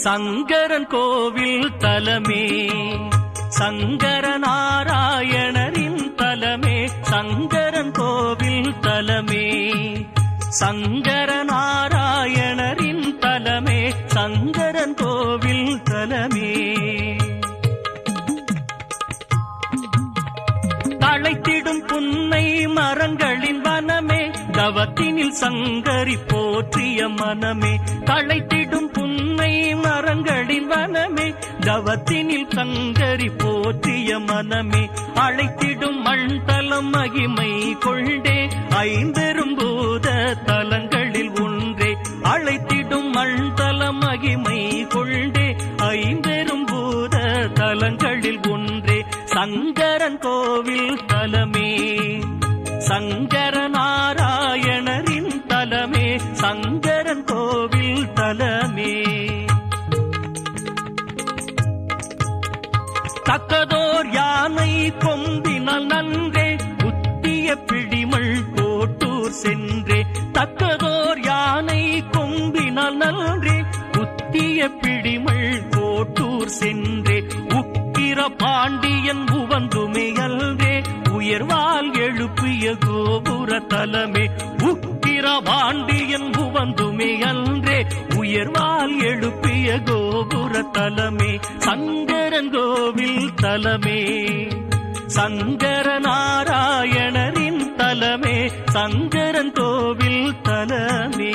சங்கரன் கோவில் தலமே சங்கர நாராயணரின் தலமே சங்கரன் கோவில் தலமே சங்கர நாராயணரின் தலமே சங்கரன் கோவில் தலமே தழைத்திடும் புன்னை மரங்களின் வனமே தவத்தினில் சங்கரி போற்றிய மனமே தழைத்திடும் புன்னை மரங்களின் வனமே தவத்தினில் சங்கரி போற்றிய மனமே அழைத்திடும் மண் தலம் மகிமை கொண்டே ஐந்தெரும் பூத தலங்களில் ஒன்றே அழைத்திடும் மண் தலம் மகிமை கொண்டே ஐந்தெரும் பூத தலங்களில் ஒன்றே சங்கரன் கோவில் தலமே சங்கர நாராயணரின் தலமே சங்கரன் கோவில் தலமே தக்கதோர் யானை கொம்பினால் நன்றே குத்திய பிடிமல் கோட்டூர் சென்றே தக்கதோர் யானை கொம்பினால் நன்றே குத்திய பிடிமல் கோட்டூர் சென்றே உக்கிர பாண்டியன் உவந்துமே அல்றே உயர்வால் எழுப்பிய கோபுர தலமே உக்கிர பாண்டியன் உவந்துமே அல்றே உயர்வால் எழுப்பிய கோபுர தலமே சங்கரன் கோவில் தலமே சங்கர நாராயணரின் தலமே சங்கரன் கோவில் தலமே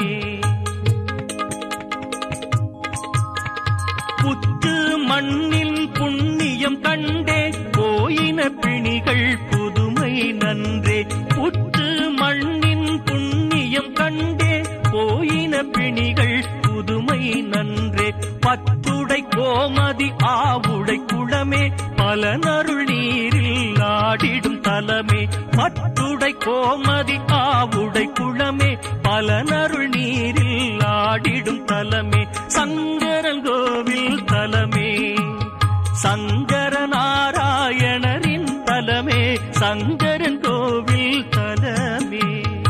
புத்து மண்ணில் புண்ணியம் கண்டே போயின பிணிகள் புதுமை நன்றே புத்து மண்ணின் புண்ணியம் கண்டே போயின பிணிகள் புதுமை நன்றே பத்துடை கோமதி ஆவுடை குளமே பல நருள் நீரில் ஆடிடும் தலமே பத்துடை கோமதி ஆவுடை குளமே பல நருள் நீரில் ஆடிடும் தலமே சங்கரன் கோவில் தலமே சங்கர நாராயணரின் தலமே சங்கரன் கோவில் தலமே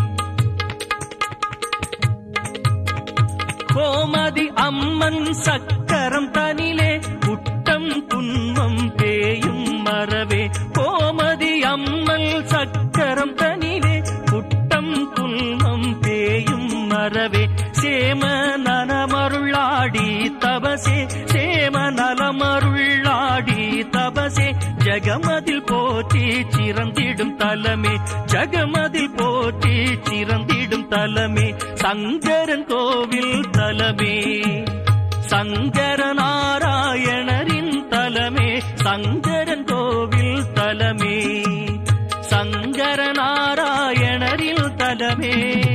கோமதி அம்மன் சக்கரம் தனிலே குட்டம் துன்பம் பேயும் மறவே கோமதி அம்மன் சக்கரம் தனிலே குட்டம் துன்பம் பேயும் மறவே சேம நலமருளாடி தபசே சேம நலமருளாடி தபசே ஜகமதில் போற்றி சிறந்திடும் தலமே ஜகமதில் போற்றி சிறந்திடும் தலமே சங்கரன் கோவில் தலமே சங்கர நாராயணரின் தலமே சங்கரன் கோவில் தலமே சங்கர நாராயணரின் தலமே